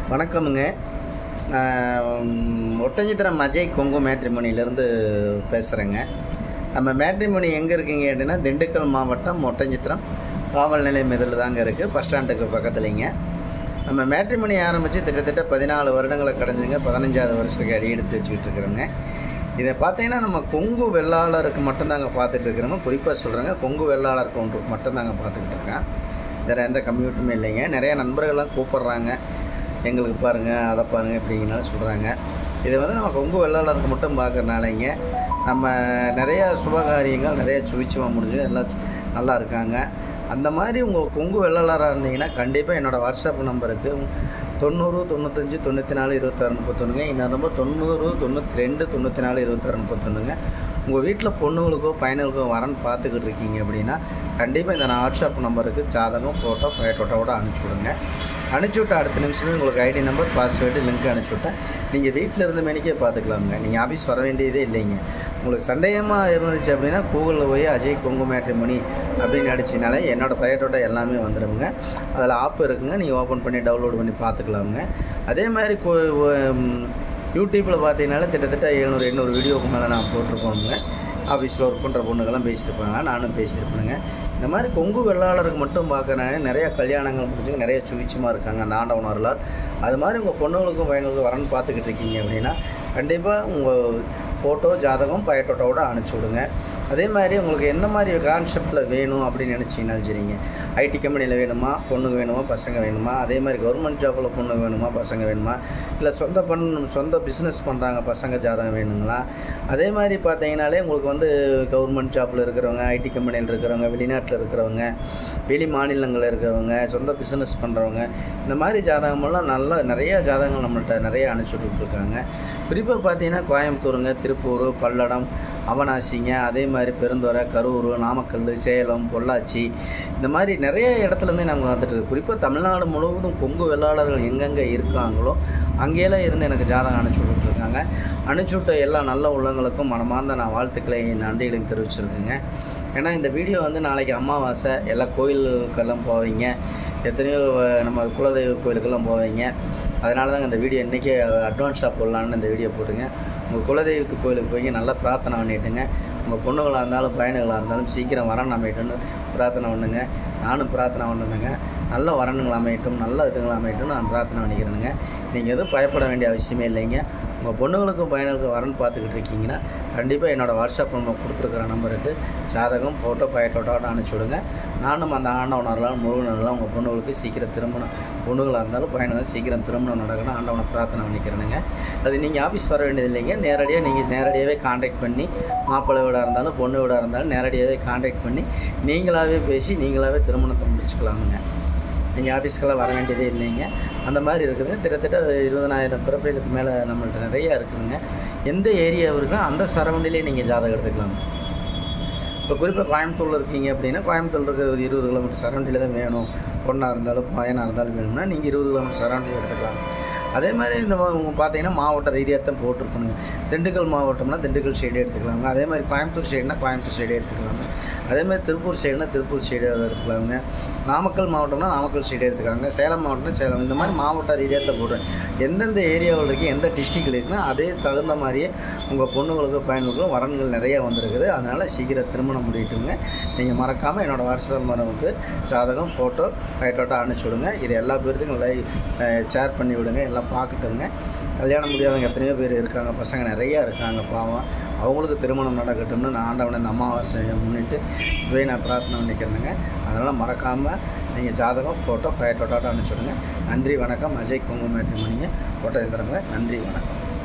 வணக்கமுங்க நான் ஒட்டஞ்சித்திரம் அஜய் கொங்கு மேட்ரிமோனிலேருந்து பேசுகிறேங்க நம்ம மேட்ரிமோனி எங்கே இருக்கீங்க அப்படின்னா திண்டுக்கல் மாவட்டம் ஒட்டஞ்சித்திரம் காவல் நிலையம் இதில் தாங்க இருக்குது பஸ் ஸ்டாண்டுக்கு பக்கத்துலேங்க நம்ம மேட்ரிமோனி ஆரம்பித்து கிட்டத்தட்ட பதினாலு வருடங்களை கடந்துங்க பதினஞ்சாவது வருஷத்துக்கு அடி எடுத்து வச்சுக்கிட்டு இருக்கிறோங்க இதை பார்த்தீங்கன்னா நம்ம கொங்கு வெள்ளாளருக்கு மட்டும்தாங்க பார்த்துட்டு இருக்கிறோங்க குறிப்பாக சொல்கிறேங்க கொங்கு வெள்ளாளர் கவுண்டருக்கு மட்டும்தாங்க பார்த்துக்கிட்டு இருக்கேன் வேறு எந்த கம்யூனிட்டுமே இல்லைங்க நிறைய நண்பர்கள்லாம் கூப்பிட்றாங்க எங்களுக்கு பாருங்கள் அதை பாருங்கள் இப்படிங்கனாலும் சொல்கிறாங்க இது வந்து நம்ம கொங்கு வெள்ளாளருக்கு மட்டும் பார்க்குறனாலங்க நம்ம நிறைய சுபகாரியங்கள் நிறைய சுவிச்சமாக முடிஞ்சு எல்லாம் நல்லா இருக்காங்க அந்த மாதிரி உங்கள் கொங்கு வெள்ளாளராக இருந்தீங்கன்னா கண்டிப்பாக என்னோடய வாட்ஸ்அப் நம்பருக்கு தொண்ணூறு தொண்ணூத்தஞ்சு தொண்ணூற்றி நாலு இருபத்தாறு முப்பத்தொன்றுங்க இந்த நம்பர் தொண்ணூறு தொண்ணூற்றி ரெண்டு தொண்ணூற்றி நாலு இருபத்தாறு முப்பத்தொன்றுங்க உங்கள் வீட்டில் பொண்ணுங்களுக்கோ பையனுக்கோ வரன் பார்த்துக்கிட்டு இருக்கீங்க அப்படின்னா கண்டிப்பாக இந்த நான் வாட்ஸ்அப் நம்பருக்கு ஜாதகம் ஃபோட்டோ ஃபோட்டோவோட அனுப்பிச்சி விடுங்க அனுப்பிச்சி விட்ட அடுத்த நிமிஷமே உங்களுக்கு ஐடி நம்பர் பாஸ்வேர்டு லிங்க் அனுப்பிச்சி விட்டேன் நீங்கள் வீட்டில் இருந்து மேனிக்கே பார்த்துக்கலாமுங்க நீங்கள் ஆஃபீஸ் வர வேண்டியதே இல்லைங்க உங்களுக்கு சந்தேகமாக இருந்துச்சு அப்படின்னா கூகுளில் போய் அஜய் கொங்கு மேட்ரிமணி அப்படின்னு அடிச்சினாலே என்னோடய ஃபயட்டோட எல்லாமே வந்துடுங்க அதில் ஆப் இருக்குங்க நீங்கள் ஓப்பன் பண்ணி டவுன்லோட் பண்ணி பார்த்துக்கலாமுங்க அதே மாதிரி கோ யூடியூப்பில் பார்த்தீங்கனாலே கிட்டத்தட்ட எழுநூறு எண்ணூறு வீடியோக்கு மேலே நான் போட்டிருக்கோங்க ஆஃபீஸில் ஒர்க் பண்ணுற பொண்ணுங்கெல்லாம் பேசிட்டு இருப்பாங்க நானும் பேசியிருப்பேனுங்க இந்த மாதிரி கொங்கு வெள்ளாளருக்கு மட்டும் பார்க்குறேன் நிறைய கல்யாணங்கள் முடிஞ்சுங்க நிறைய சுவிச்சமாக இருக்காங்க அந்த ஆண்டவனர்களால் அது மாதிரி உங்கள் பொண்ணுங்களுக்கும் பையனுக்கும் வரன்னு பார்த்துக்கிட்டு இருக்கீங்க அப்படின்னா கண்டிப்பாக உங்கள் ஃபோட்டோ ஜாதகம் பயட்டோட்டோட அனுப்பிச்சி விடுங்க அதே மாதிரி உங்களுக்கு எந்த மாதிரி கான்செப்டில் வேணும் அப்படின்னு நினச்சிங்கனாலும் சரிங்க ஐடி கம்பெனியில் வேணுமா பொண்ணுங்க வேணுமா பசங்க வேணுமா அதே மாதிரி கவர்மெண்ட் ஜாப்பில் பொண்ணுங்க வேணுமா பசங்க வேணுமா இல்லை சொந்த பண் சொந்த பிஸ்னஸ் பண்ணுறாங்க பசங்க ஜாதகம் வேணுங்களா அதே மாதிரி பார்த்தீங்கனாலே உங்களுக்கு வந்து கவர்மெண்ட் ஜாப்பில் இருக்கிறவங்க ஐடி கம்பெனியில் இருக்கிறவங்க வெளிநாட்டில் இருக்கிறவங்க வெளி மாநிலங்களில் இருக்கிறவங்க சொந்த பிஸ்னஸ் பண்ணுறவங்க இந்த மாதிரி ஜாதகமெல்லாம் நல்ல நிறைய ஜாதகங்கள் நம்மள்கிட்ட நிறைய அனுப்பிச்சுட்டு இருக்காங்க குறிப்பாக பார்த்தீங்கன்னா கோயம்புத்தூருங்க திருப்பூர் பல்லடம் அவனாசிங்க அதே மாதிரி பெருந்துறை கரூர் நாமக்கல் சேலம் பொள்ளாச்சி இந்த மாதிரி நிறைய இடத்துலேருந்தே நமக்கு வந்துட்டு இருக்கு குறிப்பாக தமிழ்நாடு முழுவதும் கொங்கு வெள்ளாளர்கள் எங்கெங்கே இருக்காங்களோ அங்கேயெல்லாம் இருந்து எனக்கு ஜாதகம் அனுப்பிச்சி விட்டுருக்காங்க அனுப்பிச்சி விட்ட எல்லா நல்ல உள்ளங்களுக்கும் மனமார்ந்த நான் வாழ்த்துக்களை நன்றிகளையும் தெரிவிச்சிருக்கேங்க ஏன்னா இந்த வீடியோ வந்து நாளைக்கு அமாவாசை எல்லா கோயிலுக்கெல்லாம் போவீங்க எத்தனையோ நம்ம குலதெய்வ கோயிலுக்கெல்லாம் போவீங்க அதனால தாங்க இந்த வீடியோ இன்றைக்கி அட்வான்ஸாக போடலான்னு இந்த வீடியோ போட்டுங்க உங்கள் குலதெய்வத்து கோயிலுக்கு போய் நல்லா பிரார்த்தனை பண்ணிட்டுங்க உங்கள் பொண்ணுகளாக இருந்தாலும் பையனுகளாக இருந்தாலும் சீக்கிரம் வரணும் அமையட்டும்னு பிரார்த்தனை பண்ணுங்க நானும் பிரார்த்தனை பண்ணுங்க நல்ல வரணுங்கள் அமையட்டும் நல்ல இதுகள் அமையட்டும் நான் பிரார்த்தனை பண்ணிக்கிறேனுங்க நீங்கள் எதுவும் பயப்பட வேண்டிய அவசியமே இல்லைங்க உங்கள் பொண்ணுங்களுக்கும் பையனுக்கும் வரன்னு பார்த்துக்கிட்டு இருக்கீங்கன்னா கண்டிப்பாக என்னோடய வாட்ஸ்அப் நம்பர் கொடுத்துருக்குற நம்பருக்கு ஜாதகம் ஃபோட்டோ ஃபைட்டோட்டோட அனுப்பிச்சி விடுங்க நானும் அந்த ஆண்டவனரெலாம் முருகனெல்லாம் உங்கள் பொண்ணுகளுக்கு சீக்கிரம் திருமணம் பொண்ணுகளாக இருந்தாலும் பையனுங்க சீக்கிரம் திருமணம் நடக்கணும் ஆண்டவனை பிரார்த்தனை பண்ணிக்கிறேனுங்க அது நீங்கள் ஆஃபீஸ் வர வேண்டியது இல்லைங்க நேரடியாக நீங்கள் நேரடியாகவே காண்டாக்ட் பண்ணி மாப்பிள்ளை வீடாக இருந்தாலும் பொண்ணு வீடாக இருந்தாலும் நேரடியாகவே காண்டாக்ட் பண்ணி நீங்களாகவே பேசி நீங்களாகவே திருமணத்தை முடிச்சுக்கலாமுங்க நீங்கள் ஆஃபீஸ்க்கெல்லாம் வர வேண்டியதே இல்லைங்க அந்த மாதிரி இருக்குதுங்க கிட்டத்தட்ட இருபதனாயிரம் ப்ரொஃபைலுக்கு மேலே நம்மள்ட்ட நிறையா இருக்குதுங்க எந்த ஏரியா இருக்கோ அந்த சரௌண்டிலே நீங்கள் ஜாதகம் எடுத்துக்கலாம் இப்போ குறிப்பாக கோயம்புத்தூரில் இருக்கீங்க அப்படின்னா கோயம்புத்தூர் இருக்கிற ஒரு இருபது கிலோமீட்டர் சரௌண்டில் தான் வேணும் பொண்ணாக இருந்தாலும் பையனாக இருந்தாலும் வேணும்னா நீங்கள் இருபது கிலோமீட்டர் சரௌண்டில் எடுத்துக்கலாம் அதே மாதிரி இந்த பார்த்தீங்கன்னா மாவட்ட ரீதியாக தான் போட்டிருக்கணுங்க திண்டுக்கல் மாவட்டம்னா திண்டுக்கல் சைடு எடுத்துக்கலாங்க அதே மாதிரி கோயம்புத்தூர் சைடுனா கோயம்புத்தூர் சைடு எடுத்துக்கலாங்க அதே மாதிரி திருப்பூர் சைடுனா திருப்பூர் சைடு எடுத்துக்கலாங்க நாமக்கல் மாவட்டம்னா நாமக்கல் சைடு எடுத்துக்காங்க சேலம் மாவட்டம்னா சேலம் இந்த மாதிரி மாவட்ட ரீதியாக தான் போடுறேன் எந்தெந்த ஏரியாவில் இருக்குது எந்த டிஸ்ட்ரிக்டில் இருக்குன்னா அதே தகுந்த மாதிரியே உங்கள் பொண்ணுங்களுக்கும் பையனுக்கும் வரன்கள் நிறைய வந்திருக்குது அதனால் சீக்கிரம் திருமணம் முடியட்டுங்க நீங்கள் மறக்காமல் என்னோடய வாட்ஸ்அப் மரமுக்கு ஜாதகம் ஃபோட்டோ ஃபைட்டோட்டோ அனுப்பிச்சி விடுங்க இது எல்லா பேருக்கும் லைவ் ஷேர் பண்ணி விடுங்க எல்லாம் பார்க்கட்டுங்க கல்யாணம் முடியாதவங்க எத்தனையோ பேர் இருக்காங்க பசங்க நிறையா இருக்காங்க பாவம் அவங்களுக்கு திருமணம் நடக்கட்டும்னு நான் ஆண்டவனை இந்த அமாவாசையை முன்னிட்டு போய் நான் பிரார்த்தனை பண்ணிக்கிறேனுங்க அதனால் மறக்காமல் நீங்கள் ஜாதகம் ஃபோட்டோ ஃபயட்டோட்டோட்ட அனுப்பிச்சுடுங்க நன்றி வணக்கம் அஜய் குங்குமேட்ரி மணிங்க ஃபோட்டோ எடுத்துறவங்க நன்றி வணக்கம்